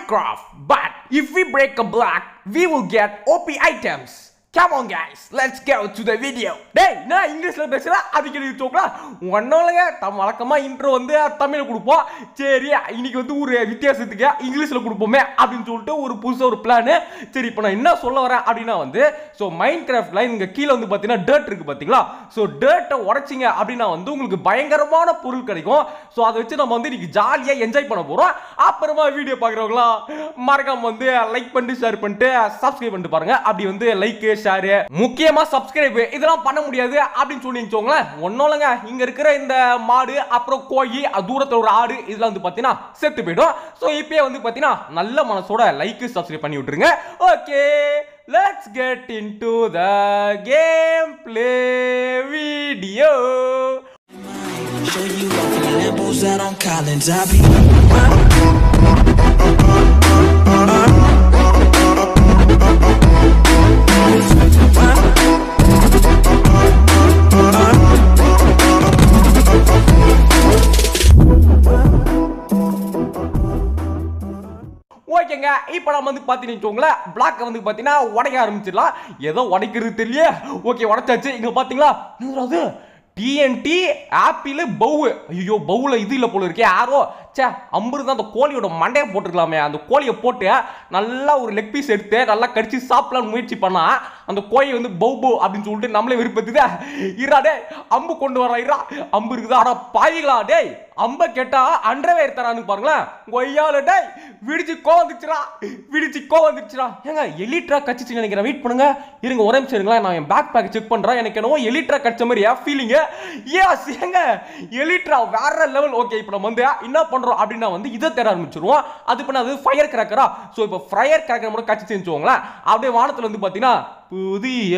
Minecraft. But if we break a block, we will get OP items. Come on guys, let's go to the video. டேய் நான் இங்கிலீஷ்ல பேசுறேன் அதுக்கு எழுதி வச்சோங்களா ஒன்றும் இல்லைங்க தம் வழக்கமாக இன்ட்ரோ வந்து தமிழில் கொடுப்போம் சரி இன்னைக்கு வந்து ஒரு வித்தியாசத்துக்கு இங்கிலீஷில் கொடுப்போமே அப்படின்னு சொல்லிட்டு ஒரு புதுசாக ஒரு பிளானு சரி இப்போ நான் என்ன சொல்ல வரேன் அப்படின்னா வந்து ஸோ மைண்ட் கிராஃப்ட்ல இங்கே கீழே வந்து பார்த்தீங்கன்னா டேர்ட் இருக்கு பார்த்தீங்களா ஸோ டேர்ட்டை உடைச்சிங்க அப்படின்னா வந்து உங்களுக்கு பயங்கரமான பொருள் கிடைக்கும் ஸோ அதை வச்சு நம்ம வந்து இன்னைக்கு ஜாலியாக என்ஜாய் பண்ண போகிறோம் அப்புறமா வீடியோ பார்க்குறவங்களா மறக்காம வந்து லைக் பண்ணிட்டு ஷேர் பண்ணிட்டு சப்ஸ்கிரைப் பண்ணிட்டு பாருங்க அப்படி வந்து லைக் ஷேர் முக்கியமா சப்ஸ்கிரைப் இதெல்லாம் பண்ண முடியாது அப்படின்னு சொல்லி வச்சுக்கோங்களேன் ஒன்றும் இல்லைங்க இங்க இருக்கிற இந்த மாடு அப்புறம் கோழி அது தூரத்தில் ஒரு ஆடு இதெல்லாம் வந்து பார்த்தீங்கன்னா செத்து போயிடும் ஸோ இப்பயே வந்து பார்த்தீங்கன்னா நல்ல மனசோட லைக் சப்ஸ்கிரைப் பண்ணி விட்டுருங்க okay let's get into the gameplay video Show you off in Lambos out on Collins. I be ஓகேங்க இப்போ நம்ம வந்து பார்த்தீங்கன்னு வச்சுக்கோங்களேன் பிளாக்கை வந்து பார்த்தீங்கன்னா உடைக்க ஆரம்பிச்சிடலாம் ஏதோ உடைக்கிறது தெரியல ஓகே உடைச்சாச்சு இங்கே பார்த்தீங்களா என்னது அது டிஎன்டி ஆப்பிள் பவு ஐயோ பவுல இது இல்லை போல இருக்கே யாரோ சே அம்பரு தான் அந்த கோழியோட மண்டையை போட்டுருக்கலாமே அந்த கோழியை போட்டு நல்லா ஒரு லெக் பீஸ் எடுத்து நல்லா கடிச்சு சாப்பிடலாம்னு முயற்சி பண்ணா அந்த கோழி வந்து பவு பவு அப்படின்னு சொல்லிட்டு நம்மளே விருப்பத்துதே இரா டே அம்பு கொண்டு வரா இரா அம்பு இருக்குதா ஆனா பாவிகளா டேய் அம்ப கேட்டா அண்டர்வேர் தரான்னு பாருங்களேன் கொய்யால டேய் விடிச்சு கோ வந்துச்சுடா விடிச்சு கோ வந்துச்சுடா ஏங்க எலிட்ரா கச்சிச்சு நினைக்கிறேன் வெயிட் பண்ணுங்க இருங்க ஒரே நிமிஷம் இருங்களேன் நான் என் பேக் பேக் செக் பண்றேன் எனக்கு என்னவோ எலிட்ரா கடிச்ச மாதிரி ஃபீலிங் எஸ் ஏங்க எலிட்ரா வேற லெவல் ஓகே இப்போ நம்ம வந்து என்ன பண்றோம் அப்படின்னா வந்து இதை தேட ஆரம்பிச்சிருவோம் அது பண்ண அது ஃபயர் கிராக்கரா ஸோ இப்போ ஃபயர் கிராக்கர் மட்டும் கட்சி செஞ்சுவோங்களேன் அப்படியே வானத்துல வந்து பார்த்தீங்கன்னா புதிய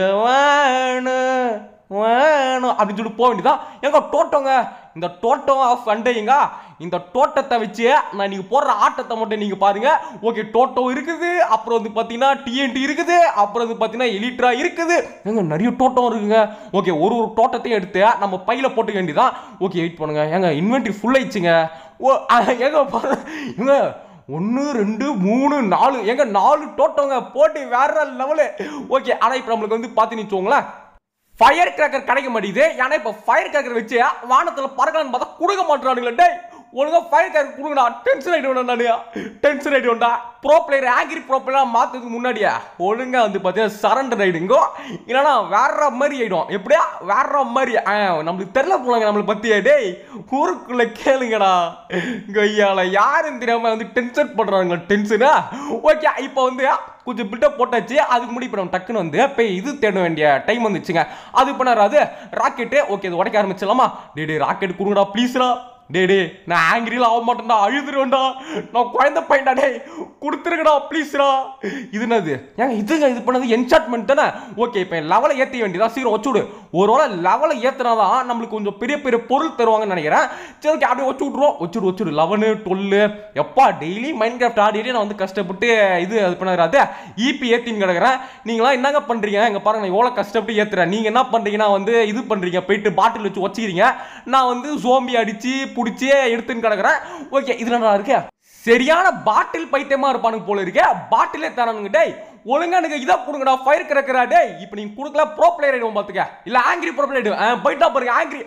வேணும் வேணும் அப்படின்னு சொல்லிட்டு போக வேண்டியதான் எங்க தோட்டங்க இந்த தோட்டம் ஆஃப் அண்டைங்க இந்த தோட்டத்தை வச்சு நான் நீங்க போடுற ஆட்டத்தை மட்டும் நீங்க பாருங்க ஓகே தோட்டம் இருக்குது அப்புறம் வந்து பாத்தீங்கன்னா டிஎன்டி இருக்குது அப்புறம் வந்து பாத்தீங்கன்னா எலிட்ரா இருக்குது ஏங்க நிறைய தோட்டம் இருக்குங்க ஓகே ஒரு ஒரு தோட்டத்தையும் எடுத்து நம்ம பையில போட்டுக்க வேண்டியதான் ஓகே வெயிட் பண்ணுங்க ஏங்க இன்வென்ட்ரி ஃபுல் ஆயிடுச்சுங்க ஓ அஹ், ஏங்க பாரு- ஏங்க ஒன்று ரெண்டு மூணு நாலு எங்க நாலு தோட்டங்க போட்டு வேற லெவலு ஓகே ஆனால் இப்போ நம்மளுக்கு வந்து பார்த்தீங்கன்னு வச்சுக்கோங்களேன் ஃபயர் கிராக்கர் கிடைக்க மாட்டேங்குது ஏன்னா இப்போ ஃபயர் கிராக்கர் வச்சு வானத்தில் பறக்கலான்னு பார்த்தா கொடுக்க மாட்டானுங்களே டேய் ஒழுங்கா ஃபயர் கிராக்கர் கொடுங்கடா டென்ஷன் ஆகிடுவேன் நான் டென்ஷன் ஆகிடுவேன்டா pro player angry pro player மாற்றதுக்கு முன்னாடியா ஒழுங்கா வந்து பார்த்தீங்கன்னா சரண்டர் ஆகிடுங்கோ இல்லைனா வேற மாதிரி ஆகிடும் எப்படியா வேற மாதிரி ஆ, நம்மளுக்கு தெரியல போலாங்க நம்மளை பற்றியா டேய் ஊருக்குள்ள கேளுங்கடா கொய்யால யாரும் தெரியாம வந்து டென்ஷன் பண்றாங்க டென்ஷனா ஓகே இப்போ வந்து கொஞ்சம் பில்டப் போட்டாச்சு அதுக்கு முன்னாடி இப்போ நம்ம டக்குன்னு வந்து இப்போ இது தேட வேண்டிய டைம் வந்துச்சுங்க அது பண்ணாரு அது ராக்கெட்டு ஓகே இது உடைக்க ஆரம்பிச்சிடலாமா டே டே ராக்கெட் கொடுங்கடா ப்ளீஸ்ரா டே டே நான் ஆங்கிரியில் ஆக மாட்டேன்டா அழுதுருவேன்டா நான் குழந்தை பையன்டா டேய் கொடுத்துருங்கடா ப்ளீஸ்ரா இது என்னது ஏங்க இதுங்க இது பண்ணது என்சாட்மெண்ட் தானே ஓகே இப்போ லெவலை ஏற்றி வேண்டியதா சீக்கிரம் வச்சுவிடு ஒரு வேளை லெவலை ஏற்றினாதான் நம்மளுக்கு கொஞ்சம் பெரிய பெரிய பொருள் தருவாங்கன்னு நினைக்கிறேன் சரி ஓகே அப்படியே வச்சு விட்ருவோம் வச்சுடு வச்சுடு லெவனு டுவெல்லு எப்பா டெய்லி மைண்ட் கிராஃப்ட் ஆடிட்டு நான் வந்து கஷ்டப்பட்டு இது அது பண்ணாது இபி ஏற்றின்னு கிடக்குறேன் நீங்களாம் என்னங்க பண்ணுறீங்க இங்கே பாருங்க நான் எவ்வளோ கஷ்டப்பட்டு ஏற்றுறேன் நீங்கள் என்ன பண்ணுறீங்கன்னா வந்து இது பண்ணுறீங்க போயிட்டு பாட்டில் வச்சு வச்சுக்கிறீங்க நான் வந்து சோம்பி அடித்து பிடிச்சி எடுத்துன்னு கிடக்குறேன் ஓகே இதில் நான் இருக்கேன் சரியான பாட்டில் பைத்தியமா இருப்பானுங்க போல இருக்கே பாட்டிலே தரானுங்க டேய் ஒழுங்கா எனக்கு இதை கொடுங்கடா ஃபயர் கிடக்குறா டேய் இப்போ நீங்க கொடுக்கல ப்ரோ பிளேயர் ஆயிடுவோம் பாத்துக்க இல்ல ஆங்கிரி ப்ரோ பிளேயர் ஆ போயிட்டா பாருங்க ஆங்கிரி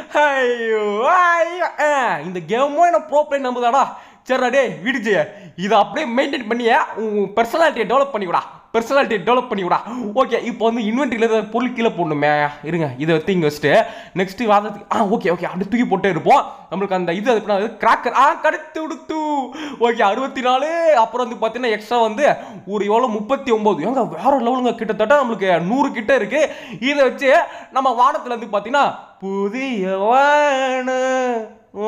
ஐயோ ஐயோ ஆ, இந்த கேமும் என்ன ப்ரோ பிளேயர் நம்புதாடா சரிடா டேய் விடுச்சு இதை அப்படியே மெயின்டைன் பண்ணியே உன் பர்சனாலிட்டியை டெவலப் பண்ணிவிடா பர்சனாலிட்டியை டெவலப் பண்ணிவிடா ஓகே இப்போ வந்து இன்வென்ட்ரியில் இருக்கிற பொருள் கீழே போடணுமே இருங்க இதை எடுத்து இங்கே வச்சுட்டு நெக்ஸ்ட் வாதத்துக்கு ஆ ஓகே ஓகே அப்படி தூக்கி போட்டே இருப்போம் நம்மளுக்கு அந்த இது அது கிராக்கர் ஆ கடுத்து விடுத்து ஓகே அறுபத்தி நாலு அப்புறம் வந்து பார்த்தீங்கன்னா எக்ஸ்ட்ரா வந்து ஒரு எவ்வளோ முப்பத்தி ஒம்பது ஏங்க வேற லெவலுங்க கிட்டத்தட்ட நம்மளுக்கு நூறு கிட்ட இருக்கு இதை வச்சு நம்ம வானத்தில் வந்து பார்த்தீங்கன்னா புதிய வானம்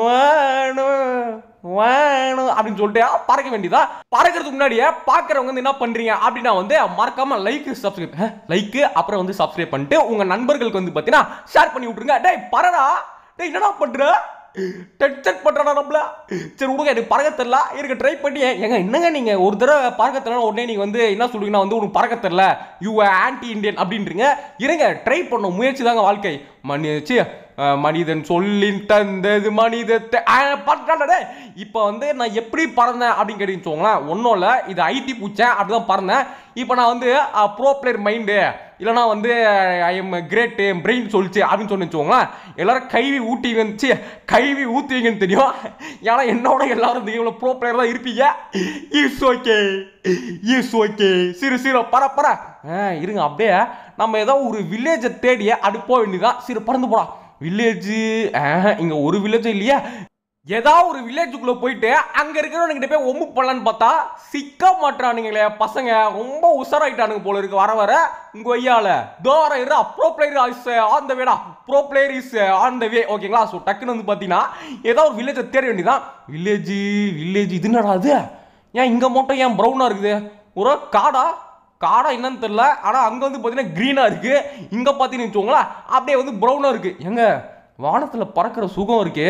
வானம் வேணும் அப்படின்னு சொல்லிட்டு பறக்க வேண்டியதா பறக்கிறதுக்கு முன்னாடியே பார்க்குறவங்க வந்து என்ன பண்றீங்க அப்படின்னா வந்து மறக்காம லைக் சப்ஸ்கிரைப் லைக் அப்புறம் வந்து சப்ஸ்கிரைப் பண்ணிட்டு உங்க நண்பர்களுக்கு வந்து பார்த்தீங்கன்னா ஷேர் பண்ணி விட்டுருங்க டேய் பறடா டேய் என்னடா பண்ற டென்ஷன் பண்றடா நம்மள சரி விடுங்க எனக்கு பறக்க தெரியல இருக்க ட்ரை பண்ணி ஏங்க என்னங்க நீங்க ஒரு தடவை பறக்க தெரியல உடனே நீங்க வந்து என்ன சொல்றீங்கன்னா வந்து உனக்கு பறக்க தெரியல யூ ஆன்டி இந்தியன் அப்படின்றீங்க இருங்க ட்ரை பண்ணும் முயற்சி தாங்க வாழ்க்கை மன்னிச்சு அஹ், மனிதன் சொல்லின் தந்தது மனிதத்தை பட்டாடே இப்போ வந்து நான் எப்படி பறந்தேன் அப்படின்னு கேட்டீங்கன்னு வச்சுக்கோங்களேன் ஒன்றும் இல்லை இது ஐடி பூச்சேன் அப்படிதான் பறந்தேன் இப்போ நான் வந்து ப்ரோ பிளேயர் மைண்டு இல்லைனா வந்து ஐ எம் கிரேட் என் பிரெயின் சொல்லிச்சு அப்படின்னு சொல்லி வச்சுக்கோங்களேன் எல்லாரும் கைவி ஊட்டி வந்துச்சு கைவி ஊற்றுவீங்கன்னு தெரியும் ஏன்னா என்னோட எல்லாரும் இந்த கேமில் ப்ரோ பிளேயர் தான் இருப்பீங்க இஸ் ஓகே இஸ் ஓகே சிறு சிறு பர பர ஆ, இருங்க அப்படியே நம்ம ஏதோ ஒரு வில்லேஜை தேடி அப்படி போக வேண்டியதான் சிறு பறந்து போடா வில்லேஜ் இங்க ஒரு வில்லேஜும் இல்லையா ஏதாவது ஒரு வில்லேஜுக்குள்ள போயிட்டு அங்க இருக்கிறவனுக்கிட்ட போய் ஒம்பு பண்ணலான்னு பார்த்தா சிக்க மாட்டானுங்களே பசங்க ரொம்ப உஷாராயிட்டானுங்க போல இருக்கு வர வர உங்க ஐயால தோர இரு pro player is on the வேடா pro player is on the way ஓகேங்களா ஸோ டக்குன்னு வந்து பார்த்தீங்கன்னா ஏதாவது ஒரு வில்லேஜை தேட வேண்டியதான் வில்லேஜ் வில்லேஜ் இது என்னடா அது ஏன் இங்க மட்டும் ஏன் ப்ரௌனா இருக்குது ஒரு காடா காடா என்னன்னு தெரியல ஆனா அங்க வந்து பாத்தீங்கன்னா க்ரீனா இருக்கு இங்க பாத்தீங்கன்னு வச்சுக்கோங்களேன் அப்படியே வந்து ப்ரௌனா இருக்கு எங்க வானத்துல பறக்கிற சுகம் இருக்கே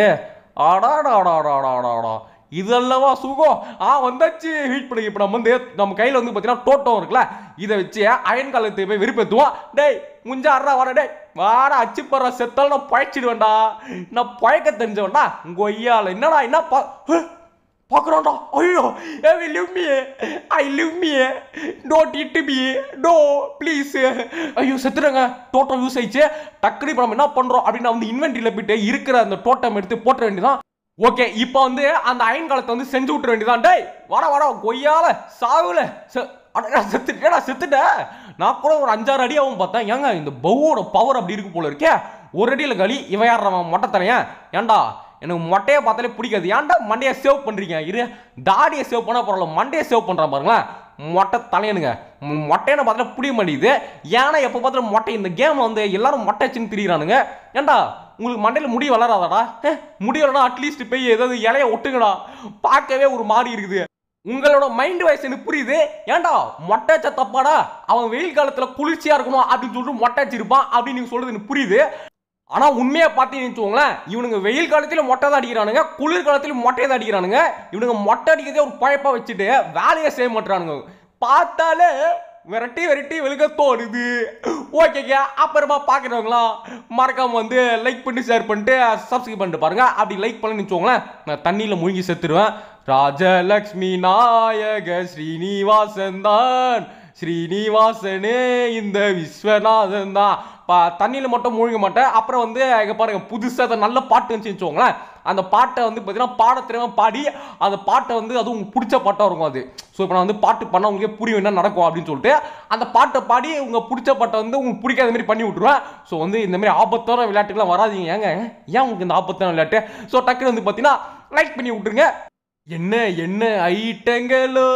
ஆடாடாடாடாடாடாடா இதல்லவா சுகம் ஆ வந்தாச்சு வெயிட் பண்ணுங்க இப்போ நம்ம வந்து நம்ம கையில் வந்து பார்த்தீங்கன்னா டோட்டம் இருக்குல்ல இதை வச்சு அயன் காலத்தை போய் வெறுப்பேற்றுவோம் டேய் முஞ்சா அறா வர டேய் வாடா அச்சு படுற செத்தாலும் நான் பழைச்சிடுவேன்டா நான் பழக்க தெரிஞ்சவன்டா உங்க ஐயால என்னடா என்ன பா பார்க்குறான்டா ஐயோ I leave me I leave me don't eat me no please ஐயோ செத்துறங்க டோட்டம் யூஸ் ஆயிடுச்சு டக்குனு இப்போ நம்ம என்ன பண்ணுறோம் அப்படின்னு வந்து இன்வென்ட்ரியில் போயிட்டு இருக்கிற அந்த டோட்டம் எடுத்து போட்ட வேண்டியதான் ஓகே இப்போ வந்து அந்த அயன் காலத்தை வந்து செஞ்சு விட்டுற வேண்டியதான் டேய் வாடா வாடா கொய்யால சாவுல செ- அடடா செத்துட்டேடா செத்துட்டேன் நான் கூட ஒரு அஞ்சாறு அடி ஆகும் பார்த்தேன் ஏங்க இந்த பவுவோட பவர் அப்படி இருக்கு போல இருக்கே ஒரு அடியில் களி இவன் யாடுறவன் மொட்டை தலையன் ஏன்டா எனக்கு மொட்டையை பார்த்தாலே பிடிக்காது ஏன்டா மண்டையை சேவ் பண்றீங்க இரு தாடியை சேவ் பண்ணா பரவாயில்ல மண்டையை சேவ் பண்றான் பாருங்களேன் மொட்டை தலையனுங்க ம், மொட்டையை பார்த்தாலே புரிய மாட்டேங்குது ஏன்னா எப்போ பார்த்தாலும் மொட்டை இந்த கேம்ல வந்து எல்லாரும் மொட்டை வச்சுன்னு திரியிறானுங்க ஏன்டா உங்களுக்கு மண்டையில் முடி வளராதாடா ஹே, முடி வளரா அட்லீஸ்ட் போய் ஏதாவது இலைய ஒட்டுங்கடா பார்க்கவே ஒரு மாதிரி இருக்குது உங்களோட மைண்ட் வாய்ஸ் எனக்கு புரியுது ஏன்டா மொட்டை வச்சா தப்பாடா அவன் வெயில் காலத்துல குளிர்ச்சியா இருக்கணும் அப்படின்னு சொல்லிட்டு மொட்டை வச்சிருப்பான் அப்படின்னு நீங்க சொல்றது எனக்கு புரியுது ஆனா உண்மையா பார்த்தீங்கன்னு வச்சுக்கோங்களேன் இவனுங்க வெயில் காலத்துல மொட்டை தான் அடிக்கிறானுங்க குளிர் காலத்துல மொட்டையை தான் அடிக்கிறானுங்க இவனுங்க மொட்டை அடிக்கிறதே ஒரு பழப்பா வச்சுட்டு வேலையை செய்ய மாட்டானுங்க பார்த்தாலே விரட்டி விரட்டி வெளுக்க தோணுது ஓகேங்க அப்புறமா பார்க்குறவங்களா மறக்காம வந்து லைக் பண்ணி ஷேர் பண்ணிட்டு சப்ஸ்கிரைப் பண்ணிட்டு பாருங்க அப்படி லைக் பண்ணி வச்சுக்கோங்களேன் நான் தண்ணியில் முழுகி செத்துருவேன் ராஜலக்ஷ்மி நாயக ஸ்ரீனிவாசன் தான் ஸ்ரீனிவாசனே இந்த விஸ்வநாதன் தான் பா தண்ணியில் மட்டும் மூழ்க மாட்டேன் அப்புறம் வந்து இங்க பாருங்க புதுசாக நல்ல பாட்டு வந்துச்சு வச்சுக்கோங்களேன் அந்த பாட்டை வந்து பார்த்தீங்கன்னா பாட தெரியாம பாடி அந்த பாட்டை வந்து அதுவும் உங்களுக்கு பிடிச்ச பாட்டாக இருக்கும் அது ஸோ இப்போ நான் வந்து பாட்டு பண்ணால் உங்களுக்கே புரியும் என்ன நடக்கும் அப்படின்னு சொல்லிட்டு அந்த பாட்டை பாடி உங்க பிடிச்ச பாட்டை வந்து உங்களுக்கு பிடிக்காத மாதிரி பண்ணி விட்ருவேன் ஸோ வந்து இந்த மாதிரி ஆபத்தான விளையாட்டுக்கெல்லாம் வராதீங்க ஏங்க ஏன் உங்களுக்கு இந்த ஆபத்தான விளையாட்டு ஸோ டக்குன்னு வந்து பார்த்தீங்கன்னா லைக் பண்ணி விட்ருங்க என்ன என்ன ஐட்டங்களோ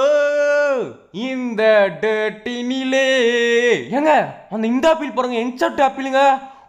இந்த டட்டினிலே ஏங்க அந்த இந்த ஆப்பிள் பாருங்க என்சட் ஆப்பிளுங்க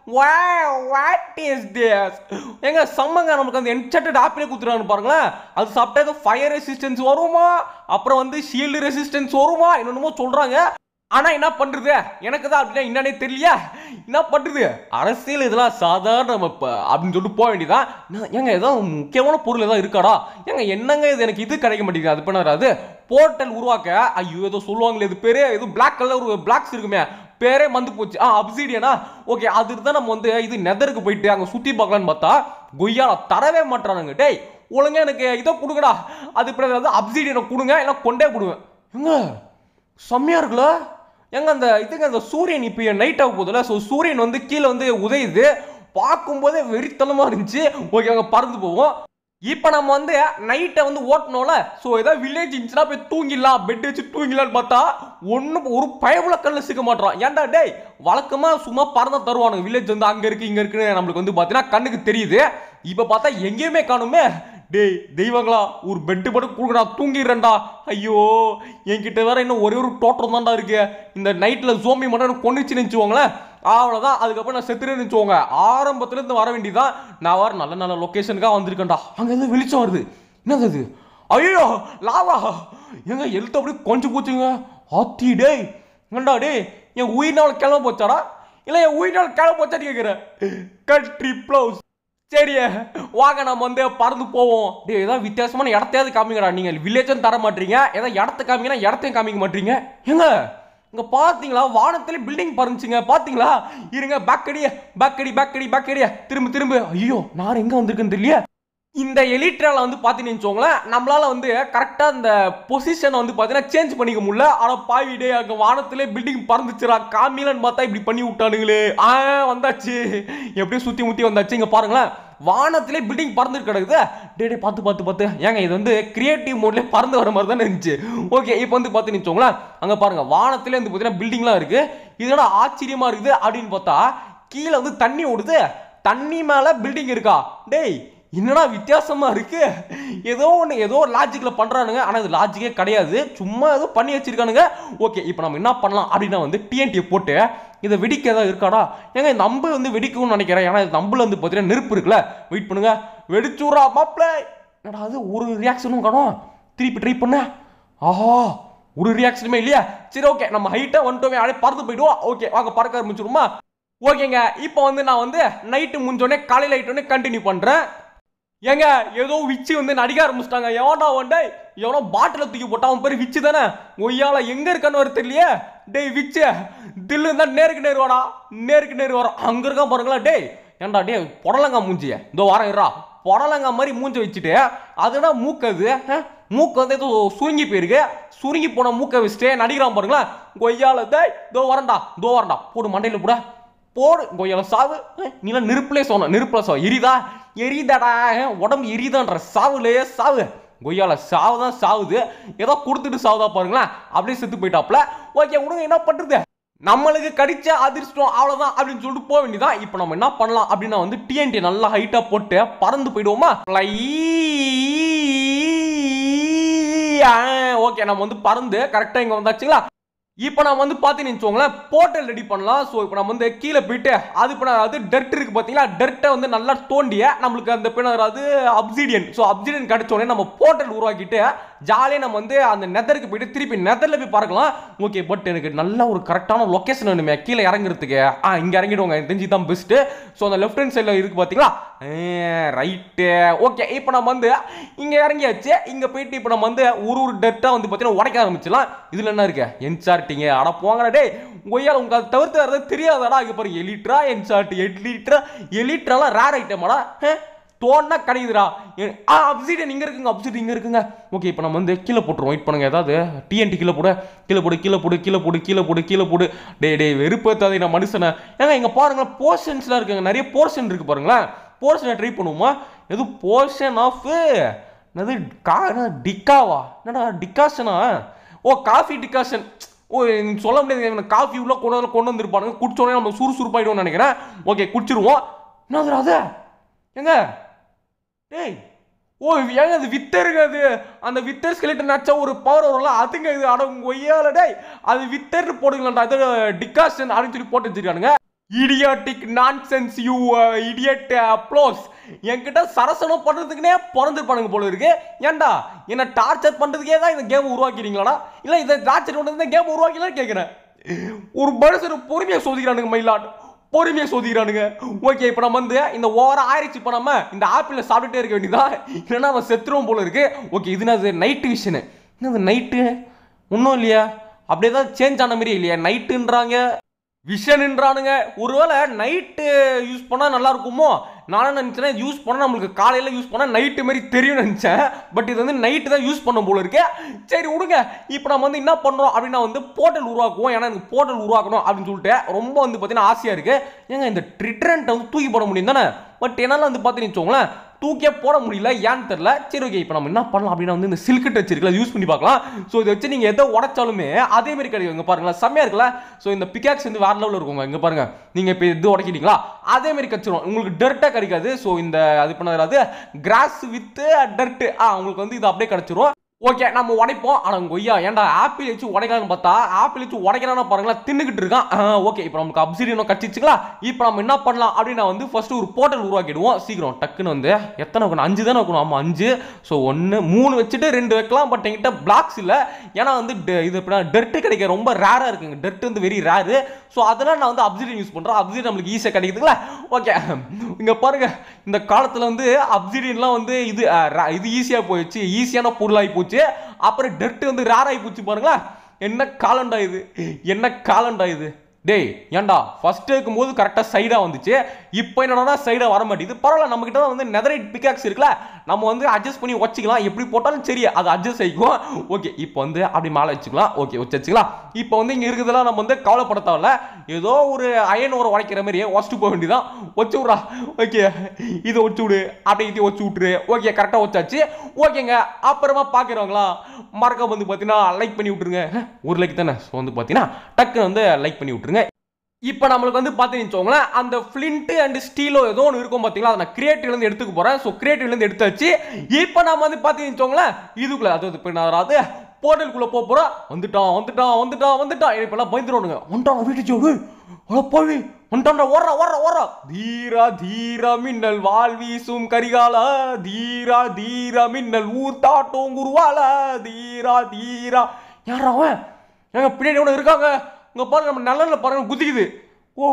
வாட் இஸ் திஸ் ஏங்க செம்மங்க நமக்கு அந்த என்சட்டட் ஆப்பிளே கொடுத்துருவாங்க பாருங்களேன் அது சாப்பிட்டா ஏதோ ஃபயர் ரெசிஸ்டன்ஸ் வருமா அப்புறம் வந்து ஷீல்டு ரெசிஸ்டன்ஸ் வருமா என்னென்னமோ சொல்றாங்க ஆனா என்ன பண்றது எனக்கு தான் அப்படின்னா என்னன்னே தெரியல என்ன பண்றது அரசியல் இதெல்லாம் சாதாரண நம்ம இப்ப அப்படின்னு சொல்லிட்டு போக வேண்டியதான் நான் ஏங்க ஏதோ முக்கியமான பொருள் ஏதாவது இருக்காடா ஏங்க என்னங்க இது எனக்கு இது கிடைக்க மாட்டேங்குது அது பண்ண அது போர்ட்டல் உருவாக்க ஐயோ ஏதோ சொல்லுவாங்களே இது பேரு ஏதோ பிளாக் கலர் ஒரு பிளாக்ஸ் இருக்குமே பேரே மந்து போச்சு ஆ அப்சீடியனா ஓகே அதுக்கு தான் நம்ம வந்து இது நெதருக்கு போயிட்டு அங்கே சுற்றி பார்க்கலான்னு பார்த்தா கொய்யால தரவே மாட்டானுங்க டேய் ஒழுங்கா எனக்கு இதை கொடுங்கடா அது இப்படி ஏதாவது அப்சீடியனை கொடுங்க இல்லை கொண்டே கொடுவேன் எங்க செம்மையா இருக்குல்ல எங்க அந்த இதுங்க அந்த சூரியன் இப்போ நைட் ஆக போகுதுல ஸோ சூரியன் வந்து கீழே வந்து உதையுது பார்க்கும்போதே வெறித்தனமா இருந்துச்சு ஓகே அங்கே பறந்து போவோம் இப்போ நம்ம வந்து நைட்டை வந்து ஓட்டணும்ல ஸோ ஏதாவது வில்லேஜ் இருந்துச்சுன்னா போய் தூங்கிடலாம் பெட் வச்சு தூங்கிடலாம்னு பார்த்தா ஒன்றும் ஒரு பயவுல கல்ல சிக்க மாட்டோம் ஏன்டா டேய் வழக்கமாக சும்மா பறந்து தருவானுங்க வில்லேஜ் வந்து அங்கே இருக்கு இங்கே இருக்குன்னு நம்மளுக்கு வந்து பார்த்தீங்கன்னா கண்ணுக்கு தெரியுது இப்போ பார்த்தா எங்கேயுமே காணுமே டேய் தெய்வங்களா ஒரு பெட்டு பட்டு கொடுக்குறா தூங்கிடுறேன்டா ஐயோ என்கிட்ட வேற இன்னும் ஒரே ஒரு தோட்டம் தான்டா இருக்கு இந்த நைட்டில் ஜோம்பி மட்டும் எனக்கு கொண்டுச்சு நினச்சிவோங்களேன் அவ்வளோதான் அதுக்கப்புறம் நான் செத்துறேன்னு நினச்சிவோங்க ஆரம்பத்துலேருந்து வர வேண்டியதான் நான் வர நல்ல நல்ல லொக்கேஷனுக்காக வந்திருக்கேன்டா அங்கே எதுவும் வெளிச்சம் வருது என்னது அது ஐயோ லாவா எங்க எழுத்து அப்படியே கொஞ்சம் போச்சுங்க ஆத்தி டேய் ஏண்டா டேய் என் உயிர்னால கிளம்ப போச்சாடா இல்லை என் உயிர்னால கிளம்ப போச்சான்னு கேட்குறேன் கட்ரி ப்ளவுஸ் சரி வாங்க நம்ம வந்து பறந்து போவோம் டேய் ஏதாவது வித்தியாசமான இடத்தையாவது காமிங்கடா நீங்கள் வில்லேஜும் தர மாட்டீங்க ஏதாவது இடத்த காமிங்கன்னா இடத்தையும் காமிக்க மாட்டீங்க ஏங்க இங்க பாத்தீங்களா வானத்துல பில்டிங் பறந்துச்சுங்க பாத்தீங்களா இருங்க பேக்கடி பேக்கடி பேக்கடி பேக்கடி திரும்ப திரும்ப ஐயோ நான் எங்க வந்திருக்கேன்னு தெரியல இந்த எலிட்ரால வந்து பார்த்தீங்கன்னு வச்சுக்கோங்களேன் நம்மளால வந்து கரெக்டாக இந்த பொசிஷனை வந்து பார்த்தீங்கன்னா சேஞ்ச் பண்ணிக்க முடியல ஆனால் பாவிடே அங்கே வானத்திலே பில்டிங் பறந்துச்சுரா காமிலன்னு பார்த்தா இப்படி பண்ணி விட்டானுங்களே ஆ வந்தாச்சு எப்படியும் சுற்றி முற்றி வந்தாச்சு இங்கே பாருங்களேன் வானத்திலே பில்டிங் பறந்து கிடக்குது டே டே பார்த்து பார்த்து பார்த்து ஏங்க இது வந்து கிரியேட்டிவ் மோட்லேயே பறந்து வர மாதிரி தானே இருந்துச்சு ஓகே இப்போ வந்து பார்த்து வச்சுக்கோங்களேன் அங்கே பாருங்க வானத்திலே வந்து பார்த்தீங்கன்னா பில்டிங்லாம் இருக்கு இதோட ஆச்சரியமா இருக்குது அப்படின்னு பார்த்தா கீழே வந்து தண்ணி ஓடுது தண்ணி மேலே பில்டிங் இருக்கா டேய் என்னடா வித்தியாசமா இருக்கு ஏதோ ஒன்று ஏதோ ஒரு லாஜிக்கில் பண்றானுங்க ஆனால் இது லாஜிக்கே கிடையாது சும்மா ஏதோ பண்ணி வச்சிருக்கானுங்க ஓகே இப்போ நம்ம என்ன பண்ணலாம் அப்படின்னா வந்து டிஎன்டியை போட்டு இதை வெடிக்க ஏதாவது இருக்காடா ஏங்க இந்த அம்பு வந்து வெடிக்கும்னு நினைக்கிறேன் ஏன்னா இந்த அம்புல வந்து பார்த்தீங்கன்னா நெருப்பு இருக்குல்ல வெயிட் பண்ணுங்க வெடிச்சுரா மாப்பிள என்னடா அது ஒரு ரியாக்ஷனும் காணும் திருப்பி ட்ரை பண்ண ஆஹா ஒரு ரியாக்ஷனுமே இல்லையா சரி ஓகே நம்ம ஹைட்டாக வந்துட்டோமே அப்படியே பறந்து போயிடுவோம் ஓகே வாங்க பறக்க ஆரம்பிச்சிருமா ஓகேங்க இப்போ வந்து நான் வந்து நைட்டு முடிஞ்சோடனே காலையில் ஆயிட்டோடனே கண்டினியூ பண்ணுறேன் ஏங்க ஏதோ விச்சு வந்து நடிக்க ஆரம்பிச்சிட்டாங்க எவன்டா ஒன்டே எவனோ பாட்டில தூக்கி போட்டா அவன் பேர் விச்சு தானே ஒய்யால எங்க இருக்கான்னு வர தெரியலையே டேய் விச்சு தில்லு தான் நேருக்கு நேர் வாடா நேருக்கு நேர் வரோம் அங்க இருக்கான் பாருங்களா டேய் ஏன்டா டேய் புடலங்கா மூஞ்சிய இதோ வரேன் இருடா புடலங்கா மாதிரி மூஞ்சி வச்சுட்டு அதுனா மூக்கு அது ஆ? மூக்கு வந்து ஏதோ சுருங்கி போயிருக்கு சுருங்கி போன மூக்கை வச்சுட்டு நடிக்கிறான் பாருங்களேன் கொய்யால டேய் இதோ வரேன்டா இதோ வரேன்டா போடு மண்டையில போட போடு கொய்யால சாவு அஹ், நீலாம் நெருப்புலே சொன்ன நெருப்புல சாவு எரிதா எரிதாடா அஹ், உடம்பு எரிதான்ற சாவுலே சாவு கொய்யால சாவு தான் சாவுது ஏதோ கொடுத்துட்டு சாவுதா பாருங்களேன் அப்படியே செத்து போயிட்டாப்ல ஓகே விடுங்க என்ன பண்றது நம்மளுக்கு கடிச்ச அதிர்ஷ்டம் அவ்வளவுதான் அப்படின்னு சொல்லிட்டு போக வேண்டியதான் இப்போ நம்ம என்ன பண்ணலாம் அப்படின்னா வந்து டிஎன்டி நல்லா ஹைட்டா போட்டு பறந்து போயிடுவோமா ஓகே நம்ம வந்து பறந்து கரெக்டா இங்க வந்தாச்சுங்களா இப்போ நான் வந்து பார்த்தீங்கன்னு வச்சுக்கோங்களேன் போர்ட்டல் ரெடி பண்ணலாம் ஸோ இப்போ நம்ம வந்து கீழே போயிட்டு அது இப்போ அதாவது டெர்ட் இருக்கு பார்த்தீங்களா டெர்ட்டை வந்து நல்லா தோண்டிய நம்மளுக்கு அந்த பின்ன அதாவது அப்சிடியன் ஸோ அப்சிடியன் கிடைச்ச உடனே நம்ம போர்ட்டல் உருவாக்கிட்டு ஜாலியாக நம்ம வந்து அந்த நெதருக்கு போயிட்டு திருப்பி நெதரில் போய் பார்க்கலாம் ஓகே பட் எனக்கு நல்ல ஒரு கரெக்டான லொக்கேஷன் வேணுமே கீழே இறங்குறதுக்கு ஆ இங்கே இறங்கிடுவாங்க எனக்கு தெரிஞ்சு தான் பெஸ்ட்டு ஸோ அந்த லெஃப்ட் ஹேண்ட் சைடில் இருக்கு பார்த்தீங்களா ரைட்டு ஓகே இப்போ நம்ம வந்து இங்கே இறங்கியாச்சு இங்கே போயிட்டு இப்போ நம்ம வந்து ஒரு ஒரு டெர்ட்டாக வந்து பார்த்தீங்கன்னா உடைக்க ஆரம்பிச்சிடலாம் இதில் என்ன இருக்கு என்சார்ட்டிங்க அட போங்கடா டேய் ஒய்யால உங்களுக்கு அது தவிர்த்து வேறு தெரியாதடா இங்கே பாரு எலிட்ரா என்சார்ட் எலிட்ரா எலிட்ராலாம் ரேர் ஐட்டமாடா தோன்னா கிடைக்குதுடா எ- ஆ அப்சிடியன் இங்கே இருக்குங்க அப்சிடியன் இங்கே இருக்குங்க ஓகே இப்போ நம்ம வந்து கீழே போட்டுருவோம் வெயிட் பண்ணுங்க ஏதாவது டிஎன்டி கீழே போடு கீழே போடு கீழே போடு கீழே போடு கீழே போடு கீழே போடு டேய் டேய் வெறுப்பேத்தாதே நான் மனுஷனை ஏங்க இங்கே பாருங்க போர்ஷன்ஸ்லாம் இருக்குங்க நிறைய போர்ஷன் இருக்கு பாருங்களேன் போர்ஷனை ட்ரை பண்ணுவோமா எது போர்ஷன் ஆஃப் என்னது கா என்ன டிக்காவா என்னடா டிகாஷனா ஓ காஃபி டிகாஷன் ஓ நீ சொல்ல முடியாது காஃபி உள்ள கொண்டு வந்து கொண்டு வந்திருப்பானுங்க குடிச்ச உடனே நம்ம சுறுசுறுப்பாயிடுவோம்னு நினைக்கிறேன் ஓகே குடிச்சிருவோம் என்னது அது ஏங்க டேய் ஓ ஏங்க அது வித்தருங்க அது அந்த வித்தர் ஸ்கெலிட்டன் நச்சா ஒரு பவர் வரும்ல அதுங்க இது அட ஒய்யால டேய் அது வித்தர்னு போடுங்களா அது டிகாஷன் அப்படின்னு சொல்லி போட்டு வச்சிருக்கானுங்க இடியாட்டிக் நான்சென்ஸ் யூ இடியட் ப்ளோஸ் என்கிட்ட சரசனம் பண்றதுக்குனே பிறந்திருப்பானுங்க போல இருக்கு ஏன்டா என்ன டார்ச்சர் பண்றதுக்கே தான் இந்த கேம் உருவாக்கிறீங்களாடா இல்ல இதை டார்ச்சர் பண்றது கேம் உருவாக்கலாம்னு கேட்கிறேன் ஒரு மனுஷன் பொறுமையா சோதிக்கிறானுங்க மயிலாட் பொறுமையா சோதிக்கிறானுங்க ஓகே இப்போ நம்ம வந்து இந்த ஓவரா ஆயிடுச்சு இப்போ நம்ம இந்த ஆப்பிள் சாப்பிட்டுட்டே இருக்க வேண்டியதான் இல்லைன்னா நம்ம செத்துருவோம் போல இருக்கு ஓகே இது என்னது நைட்டு விஷனு என்னது நைட்டு ஒன்றும் இல்லையா அப்படியே தான் சேஞ்ச் ஆன மாதிரி இல்லையா நைட்டுன்றாங்க விஷன்ன்றானுங்க ஒருவேளை நைட்டு யூஸ் பண்ணால் நல்லா இருக்குமோ நானும் நினச்சேன் யூஸ் பண்ணால் நம்மளுக்கு காலையில் யூஸ் பண்ணால் நைட்டு மாதிரி தெரியும்னு நினச்சேன் பட் இது வந்து நைட்டு தான் யூஸ் பண்ண போல இருக்கு சரி விடுங்க இப்போ நம்ம வந்து என்ன பண்ணுறோம் அப்படின்னா வந்து போர்ட்டல் உருவாக்குவோம் ஏன்னா எனக்கு போர்ட்டல் உருவாக்கணும் அப்படின்னு சொல்லிட்டு ரொம்ப வந்து பார்த்தீங்கன்னா ஆசையாக இருக்கு ஏங்க இந்த ட்ரிட்ரண்ட்டை வந்து தூக்கி போட முடியும் தானே பட் என்னால் வந்து பார்த்தீங்கன்னு வச்சுக்கோங்களேன் தூக்கியே போட முடியல ஏன்னு தெரில சரி ஓகே இப்போ நம்ம என்ன பண்ணலாம் அப்படின்னா வந்து இந்த சில்க் டச் இருக்குல்ல யூஸ் பண்ணி பார்க்கலாம் ஸோ இதை வச்சு நீங்கள் எதை உடைச்சாலுமே அதே மாதிரி கிடைக்கும் இங்கே பாருங்களேன் செம்மையா இருக்குல்ல ஸோ இந்த பிகாக்ஸ் வந்து வேற லெவலில் இருக்குங்க இங்கே பாருங்க நீங்கள் இப்போ இது உடைக்கிறீங்களா அதே மாதிரி கச்சிரும் உங்களுக்கு டர்ட்டாக கிடைக்காது ஸோ இந்த அது பண்ணாது கிராஸ் வித்து டர்ட்டு ஆ உங்களுக்கு வந்து இது அப்படியே கிடைச்சிரும் ஓகே நம்ம உடைப்போம் ஆனால் கொய்யா ஏன்டா ஆப்பிள் வச்சு உடைக்கலாம்னு பார்த்தா ஆப்பிள் வச்சு உடைக்கிறான்னு பாருங்களா தின்னுக்கிட்டு இருக்கான் ஓகே இப்போ நமக்கு அப்சிடியனும் கச்சிச்சுங்களா இப்போ நம்ம என்ன பண்ணலாம் அப்படின்னா வந்து ஃபர்ஸ்ட் ஒரு போர்ட்டல் உருவாக்கிடுவோம் சீக்கிரம் டக்குன்னு வந்து எத்தனை வைக்கணும் அஞ்சு தானே வைக்கணும் ஆமாம் அஞ்சு ஸோ ஒன்று மூணு வச்சுட்டு ரெண்டு வைக்கலாம் பட் என்கிட்ட பிளாக்ஸ் இல்லை ஏன்னா வந்து de- இது எப்படின்னா டெர்ட்டு கிடைக்க ரொம்ப ரேராக இருக்குங்க டெர்ட் வந்து வெரி ரேரு ஸோ அதனால் நான் வந்து அப்சிடியன் யூஸ் பண்ணுறேன் அப்சிடியன் நம்மளுக்கு ஈஸியாக கிடைக்குதுங்களா ஓகே இங்கே பாருங்க இந்த காலத்தில் வந்து அப்சிடியன்லாம் வந்து இது அஹ், ra- இது ஈஸியாக போயிடுச்சு ஈஸியான பொருளாகி போச்சு அப்புறம் டெர்ட் வந்து ரேர் ஆகி போச்சு பாருங்களேன் என்ன காலண்டா இது என்ன காலண்டா இது டேய் ஏன்டா ஃபர்ஸ்ட் இருக்கும்போது கரெக்டாக சைடாக வந்துச்சு இப்போ என்னடா சைடாக வர மாட்டேங்குது பரவாயில்ல நம்ம கிட்ட வந்து நெதரைட் பிகாக்ஸ் இருக்குல்ல நம்ம வந்து அட்ஜஸ்ட் பண்ணி வச்சுக்கலாம் எப்படி போட்டாலும் சரி அது அட்ஜஸ்ட் ஆகிக்கும் ஓகே இப்போ வந்து அப்படி மேலே வச்சுக்கலாம் ஓகே வச்சு வச்சுக்கலாம் இப்போ வந்து இங்கே இருக்கிறதெல்லாம் நம்ம வந்து கவலைப்பட தேவையில்ல ஏதோ ஒரு அயன் ஒரு உடைக்கிற மாதிரி வச்சுட்டு போக வேண்டியதான் வச்சு விட்றா ஓகே இதை வச்சு விடு அப்படி இதை வச்சு விட்டுரு ஓகே கரெக்டாக வச்சாச்சு ஓகேங்க அப்புறமா பார்க்குறவங்களா மறக்க வந்து பார்த்தீங்கன்னா லைக் பண்ணி விட்ருங்க ஒரு லைக் தானே ஸோ வந்து பார்த்தீங்கன்னா டக்குன்னு வந்து லைக் பண்ணி விட்ருங்க இப்போ நம்மளுக்கு வந்து பார்த்தீங்கன்னு வச்சுக்கோங்களேன் அந்த ஃப்ளிண்ட் அண்ட் ஸ்டீலோ ஏதோ ஒன்று இருக்கும் பார்த்தீங்களா அதை நான் கிரியேட்டிவ்லேருந்து எடுத்துக்க போகிறேன் ஸோ கிரியேட்டிவ்லேருந்து எடுத்தாச்சு இப்போ நம்ம வந்து பார்த்தீங்கன்னு வச்சுக்கோங்களேன் இதுக்குள்ள அது இப்போ நான் அதாவது போர்ட்டலுக்குள்ளே போக போகிறோம் வந்துட்டான் வந்துட்டான் வந்துட்டான் வந்துட்டான் இப்போலாம் பயந்துருவானுங்க வந்துட்டான் வீட்டு ஜோடு அட போய் வந்துட்டான்டா ஓடுறா ஓடுறா ஓடுறா தீரா தீரா மின்னல் வால் வீசும் கரிகாலா தீரா தீரா மின்னல் ஊத்தாட்டம் குருவால தீரா தீரா யாரா அவன் எங்க பின்னாடி ஒன்று இருக்காங்க இங்க பாருங்க நம்ம நல்ல பாருங்க குதிக்குது ஓ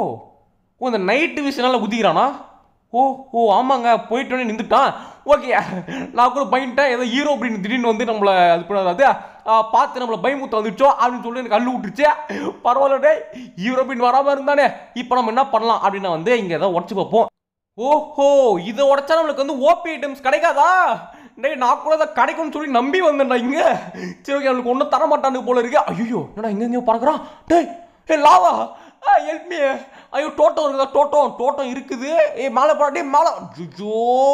ஓ இந்த நைட்டு விஷயனால குதிக்கிறானா ஓ ஓ ஆமாங்க போயிட்டு உடனே நின்றுட்டான் ஓகே நான் கூட பயந்துட்டேன் ஏதோ ஹீரோ அப்படின்னு திடீர்னு வந்து நம்மளை அது பண்ணாது பார்த்து நம்மளை பயமுத்த வந்துச்சோ அப்படின்னு சொல்லி எனக்கு அள்ளு விட்டுருச்சு பரவாயில்ல டேய் ஹீரோ அப்படின்னு வராமல் இருந்தானே இப்போ நம்ம என்ன பண்ணலாம் அப்படின்னு வந்து இங்கே ஏதோ உடச்சு பார்ப்போம் ஓஹோ இதை உடைச்சா நம்மளுக்கு வந்து ஓபி ஐட்டம்ஸ் கிடைக்காதா டேய் நான் கூட அதை கிடைக்கும்னு சொல்லி நம்பி வந்தேன்டா இங்க சரி ஓகே அவனுக்கு ஒன்றும் தர மாட்டானு போல இருக்கு ஐயோ என்னடா எங்க எங்கேயோ பறக்குறான் டேய் ஏ லாவா ஆ ஹெல்ப் மீ ஐயோ தோட்டம் இருக்குதா தோட்டம் தோட்டம் இருக்குது ஏ மேலே போடா டேய் மேலே ஜுஜோ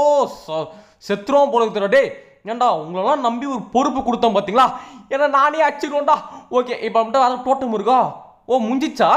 செத்துருவோம் போல இருக்குடா டேய் ஏன்டா உங்களெல்லாம் நம்பி ஒரு பொறுப்பு கொடுத்தோம் பார்த்தீங்களா ஏன்னா நானே அடிச்சிருவோம்டா ஓகே இப்போ மட்டும் வேறு தோட்டம் இருக்கா ஓ முடிஞ்சிச்சா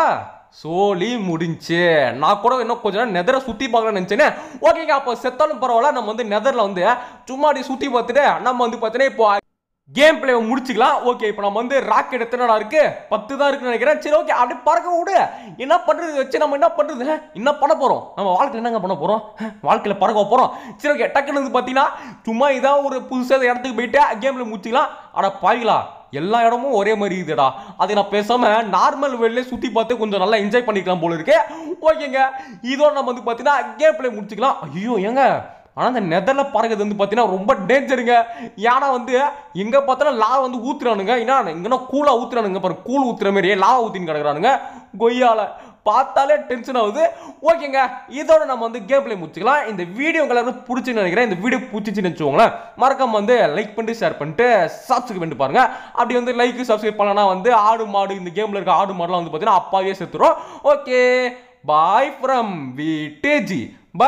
சோலி முடிஞ்சு நான் கூட இன்னும் கொஞ்ச நேரம் நெதரை சுற்றி பார்க்கலாம்னு நினச்சேனே ஓகேங்க அப்போ செத்தாலும் பரவாயில்ல நம்ம வந்து நெதரில் வந்து சும்மா அப்படி சுற்றி பார்த்துட்டு நம்ம வந்து பார்த்தீங்கன்னா இப்போ கேம் பிளே முடிச்சுக்கலாம் ஓகே இப்போ நம்ம வந்து ராக்கெட் எத்தனை இருக்கு பத்து தான் இருக்குன்னு நினைக்கிறேன் சரி ஓகே அப்படி பறக்க விடு என்ன பண்றது வச்சு நம்ம என்ன பண்றது ஹே, என்ன பண்ண போறோம் நம்ம வாழ்க்கையில் என்னங்க பண்ண போறோம் ஹே, வாழ்க்கையில பறக்க போறோம் சரி ஓகே டக்குன்னு வந்து பார்த்தீங்கன்னா சும்மா இதான் ஒரு புதுசாக இடத்துக்கு போயிட்டு கேம்ல முடிச்சுக்கலாம் அட பாய்களா எல்லா இடமும் ஒரே மாதிரி இருக்குதுடா அதை நான் பேசாம நார்மல் வேலையிலே சுற்றி பார்த்து கொஞ்சம் நல்லா என்ஜாய் பண்ணிக்கலாம் போல இருக்கு ஓகேங்க இதோட நம்ம வந்து பார்த்தீங்கன்னா கேம் பிளே முடிச்சுக்கலாம் ஐயோ ஏங்க ஆனால் இந்த நெதரில் பறகுது வந்து பார்த்தீங்கன்னா ரொம்ப டேஞ்சருங்க ஏன்னா வந்து எங்கே பார்த்தாலும் லா வந்து ஊத்துறானுங்க ஏன்னா இங்கன்னா கூலாக ஊத்துறானுங்க பாரு கூழ் ஊத்துற மாதிரியே லா ஊத்தின்னு கிடக்குறானுங்க கொய்யால பார்த்தாலே டென்ஷன் ஆகுது ஓகேங்க இதோட நம்ம வந்து கேம் பிளே முடிச்சுக்கலாம் இந்த வீடியோ உங்களுக்கு பிடிச்சுன்னு நினைக்கிறேன் இந்த வீடியோ பிடிச்சிச்சுன்னு வச்சுக்கோங்களேன் மறக்காம வந்து லைக் பண்ணிட்டு ஷேர் பண்ணிட்டு சப்ஸ்கிரைப் பண்ணிட்டு பாருங்க அப்படி வந்து லைக் சப்ஸ்கிரைப் பண்ணலன்னா வந்து ஆடு மாடு இந்த கேம்ல இருக்க ஆடு மாடுலாம் வந்து பார்த்தீங்கன்னா அப்பாவே செத்துரும் ஓகே பாய் ஃப்ரம் விடேஜி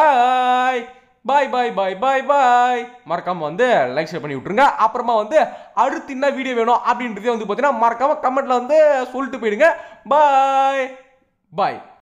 பாய் பாய் பாய் பாய் பாய் பாய் மறக்காம வந்து லைக் ஷேர் பண்ணி விட்டுருங்க அப்புறமா வந்து அடுத்து என்ன வீடியோ வேணும் அப்படின்றதே வந்து பார்த்தீங்கன்னா மறக்காம கமெண்ட்ல வந்து சொல்லிட்டு போயிடுங்க பாய் பாய்